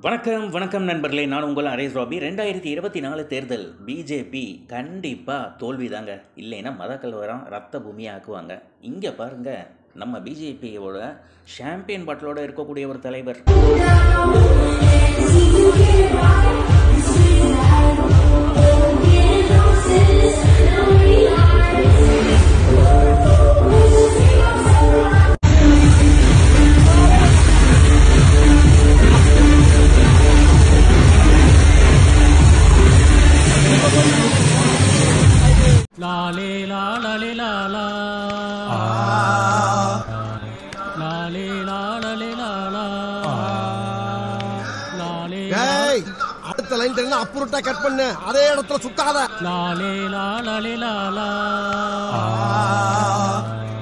வணக்கம் வணக்கம் நண்பர்களே நான் உங்கள் அரேஸ் ராபி ரெண்டாயிரத்தி இருபத்தி நாலு தேர்தல் பிஜேபி கண்டிப்பாக தோல்வி தாங்க இல்லைன்னா மத கலவரம் ரத்த பூமியை ஆக்குவாங்க இங்கே பாருங்க நம்ம பிஜேபியோட சாம்பியன் பாட்டிலோட இருக்கக்கூடிய ஒரு தலைவர் லாலே லாலே லாலா லாலே லாலே லாலா லாலே ஏய் அடுத்த லைன் தெரியும் அப்புறட்டா கட் பண்ணு அதே இடத்துல சுத்தாத லாலே லாலே லாலா